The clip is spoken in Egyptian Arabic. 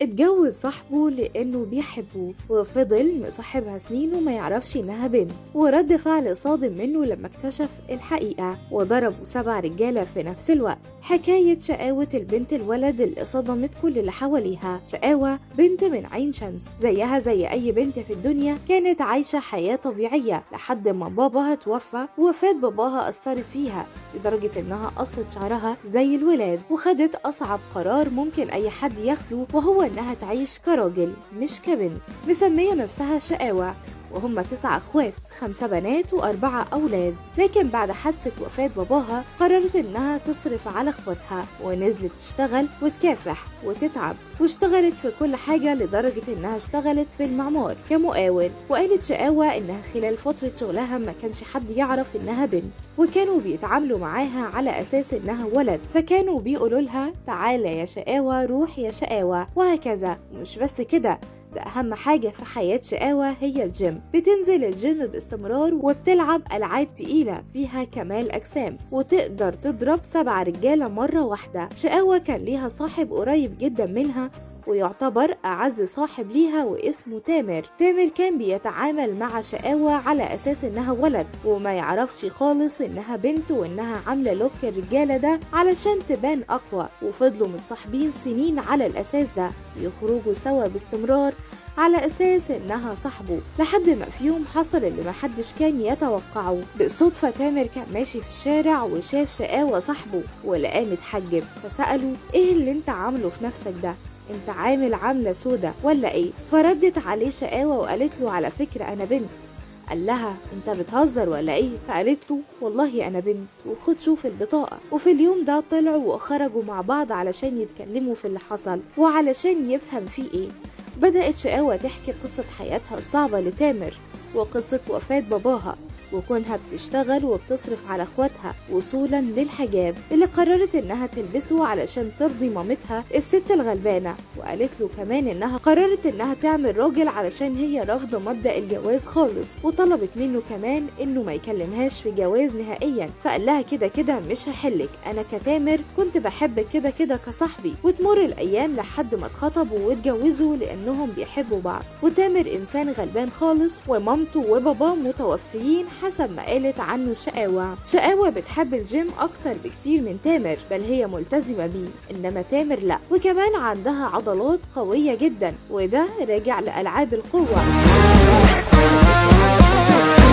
اتجوز صاحبه لانه بيحبه وفضل مصاحبها سنين وما يعرفش انها بنت ورد فعل صادم منه لما اكتشف الحقيقة وضربوا سبع رجالة في نفس الوقت حكاية شقاوة البنت الولد اللي صدمت كل اللي حواليها شقاوة بنت من عين شمس زيها زي اي بنت في الدنيا كانت عايشة حياة طبيعية لحد ما باباها توفى ووفاة باباها أثرت فيها لدرجة إنها قصت شعرها زي الولاد وخدت أصعب قرار ممكن أي حد ياخده وهو إنها تعيش كراجل مش كبنت مسمية نفسها شقاوة وهم تسع اخوات خمسة بنات وأربعة أولاد لكن بعد حادثة وفاة باباها قررت إنها تصرف على اخواتها ونزلت تشتغل وتكافح وتتعب واشتغلت في كل حاجة لدرجة إنها اشتغلت في المعمار كمقاول وقالت شقاوة إنها خلال فترة شغلها ما كانش حد يعرف إنها بنت وكانوا بيتعاملوا معاها على أساس إنها ولد فكانوا بيقولوا لها تعالى يا شقاوة روح يا شقاوة وهكذا ومش بس كده ده أهم حاجة في حياة شقاوة هي الجيم بتنزل الجيم باستمرار وبتلعب ألعاب تقيلة فيها كمال أجسام وتقدر تضرب سبع رجالة مرة واحدة شقاوة كان ليها صاحب قريب جدا منها ويعتبر أعز صاحب ليها واسمه تامر تامر كان بيتعامل مع شقاوة على أساس إنها ولد وما يعرفش خالص إنها بنت وإنها عاملة لوك الرجالة ده علشان تبان أقوى وفضلوا متصاحبين سنين على الأساس ده يخرجوا سوا باستمرار على أساس إنها صاحبه لحد ما في يوم حصل اللي محدش كان يتوقعه بالصدفة تامر كان ماشي في الشارع وشاف شقاوة صاحبه ولقاه متحجب فسأله إيه اللي أنت عامله في نفسك ده انت عامل عاملة سودة ولا ايه فردت عليه شقاوة وقالت له على فكرة انا بنت قال لها انت بتهزر ولا ايه فقالت له والله انا بنت وخد شوف البطاقة وفي اليوم ده طلعوا وخرجوا مع بعض علشان يتكلموا في اللي حصل وعلشان يفهم فيه ايه بدأت شقاوة تحكي قصة حياتها الصعبة لتامر وقصة وفاة باباها وكونها بتشتغل وبتصرف على اخواتها وصولا للحجاب اللي قررت انها تلبسه علشان ترضي مامتها الست الغلبانه وقالت له كمان انها قررت انها تعمل راجل علشان هي رافضه مبدا الجواز خالص وطلبت منه كمان انه ما يكلمهاش في جواز نهائيا فقال لها كده كده مش هحلك انا كتامر كنت بحبك كده كده كصاحبي وتمر الايام لحد ما اتخطبوا واتجوزوا لانهم بيحبوا بعض وتامر انسان غلبان خالص ومامته وباباه متوفيين حسب ما قالت عنه شقاوة شقاوة بتحب الجيم أكتر بكتير من تامر بل هي ملتزمة بيه إنما تامر لأ وكمان عندها عضلات قوية جدا وده راجع لألعاب القوة